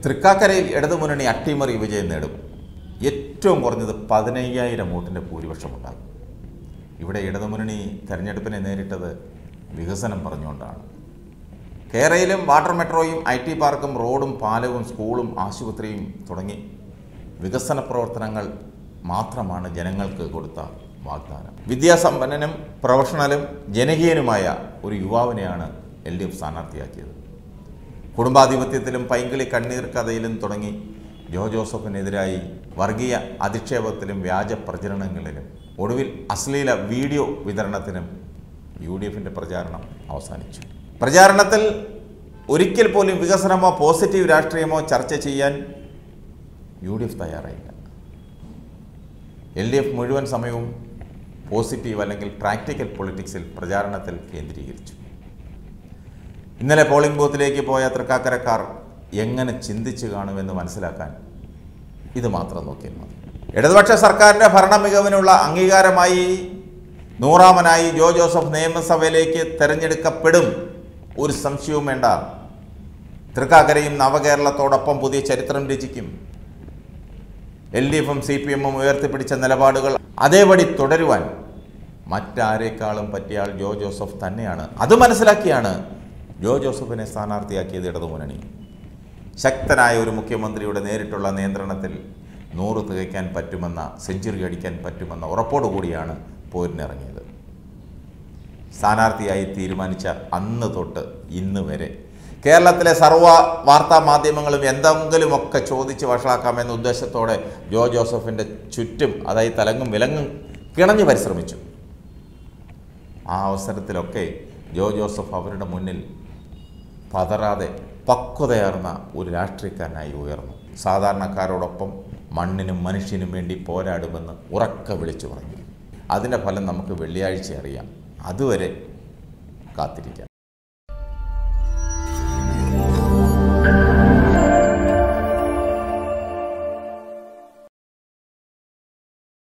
തൃക്കാക്കരയിൽ ഇടതുമുന്നണി അട്ടിമറി വിജയം നേടും ഏറ്റവും കുറഞ്ഞത് പതിനയ്യായിരം വോട്ടിൻ്റെ ഭൂരിപക്ഷമുണ്ടാകും ഇവിടെ ഇടതുമുന്നണി തെരഞ്ഞെടുപ്പിനെ നേരിട്ടത് വികസനം പറഞ്ഞുകൊണ്ടാണ് കേരളയിലും വാട്ടർ മെട്രോയും ഐ ടി പാർക്കും റോഡും പാലവും സ്കൂളും ആശുപത്രിയും തുടങ്ങി വികസന പ്രവർത്തനങ്ങൾ മാത്രമാണ് ജനങ്ങൾക്ക് കൊടുത്ത വാഗ്ദാനം വിദ്യാസമ്പന്നനും പ്രൊഫഷണലും ജനകീയനുമായ ഒരു യുവാവിനെയാണ് എൽ ഡി എഫ് സ്ഥാനാർത്ഥിയാക്കിയത് കുടുംബാധിപത്യത്തിലും പൈങ്കിളി കണ്ണീർ കഥയിലും തുടങ്ങി ജോ ജോസഫിനെതിരായി വർഗീയ അധിക്ഷേപത്തിലും വ്യാജ പ്രചരണങ്ങളിലും ഒടുവിൽ അശ്ലീല വീഡിയോ വിതരണത്തിനും യു ഡി എഫിൻ്റെ പ്രചാരണം അവസാനിച്ചു പ്രചാരണത്തിൽ ഒരിക്കൽ പോലും വികസനമോ പോസിറ്റീവ് രാഷ്ട്രീയമോ ചർച്ച ചെയ്യാൻ യു ഡി എഫ് തയ്യാറായില്ല എൽ ഡി എഫ് മുഴുവൻ സമയവും പോസിറ്റീവ് അല്ലെങ്കിൽ പ്രാക്ടിക്കൽ പൊളിറ്റിക്സിൽ പ്രചാരണത്തിൽ കേന്ദ്രീകരിച്ചു ഇന്നലെ പോളിംഗ് ബൂത്തിലേക്ക് പോയ തൃക്കാക്കരക്കാർ എങ്ങനെ ചിന്തിച്ചു കാണുമെന്ന് മനസ്സിലാക്കാൻ ഇത് മാത്രം നോക്കിയാൽ മതി ഇടതുപക്ഷ സർക്കാരിൻ്റെ ഭരണ മികവിനുള്ള അംഗീകാരമായി നൂറാമനായി ജോ ജോസഫ് നിയമസഭയിലേക്ക് തെരഞ്ഞെടുക്കപ്പെടും ഒരു സംശയവും വേണ്ട തൃക്കാക്കരയും നവകേരളത്തോടൊപ്പം പുതിയ ചരിത്രം രചിക്കും എൽ ഡി എഫും സി പി എമ്മും ഉയർത്തിപ്പിടിച്ച നിലപാടുകൾ അതേപടി തുടരുവാൻ മറ്റാരേക്കാളും പറ്റിയ ആൾ ജോ ജോസഫ് തന്നെയാണ് അത് മനസ്സിലാക്കിയാണ് ജോ ജോസഫിനെ സ്ഥാനാർത്ഥിയാക്കിയത് ഇടതുമുന്നണി ശക്തനായ ഒരു മുഖ്യമന്ത്രിയുടെ നേരിട്ടുള്ള നിയന്ത്രണത്തിൽ നൂറ് തികയ്ക്കാൻ പറ്റുമെന്ന സെഞ്ചുറി അടിക്കാൻ പറ്റുമെന്ന ഉറപ്പോടുകൂടിയാണ് പോരിനിറങ്ങിയത് സ്ഥാനാർത്ഥിയായി തീരുമാനിച്ച അന്ന് തൊട്ട് ഇന്ന് വരെ കേരളത്തിലെ സർവ്വ വാർത്താ മാധ്യമങ്ങളും എന്തെങ്കിലുമൊക്കെ ചോദിച്ച് വഷളാക്കാമെന്ന ഉദ്ദേശത്തോടെ ജോ ജോസഫിൻ്റെ ചുറ്റും അതായത് തലങ്ങും വിലങ്ങും കിണഞ്ഞു പരിശ്രമിച്ചു ആ അവസരത്തിലൊക്കെ ജോ ജോസഫ് അവരുടെ മുന്നിൽ പതറാതെ പക്വതയാർന്ന ഒരു രാഷ്ട്രീയക്കാരനായി ഉയർന്നു സാധാരണക്കാരോടൊപ്പം മണ്ണിനും മനുഷ്യനും വേണ്ടി പോരാടുമെന്ന് ഉറക്കെ വിളിച്ചു പറഞ്ഞു അതിൻ്റെ ഫലം നമുക്ക് വെള്ളിയാഴ്ച അറിയാം അതുവരെ കാത്തിരിക്കാം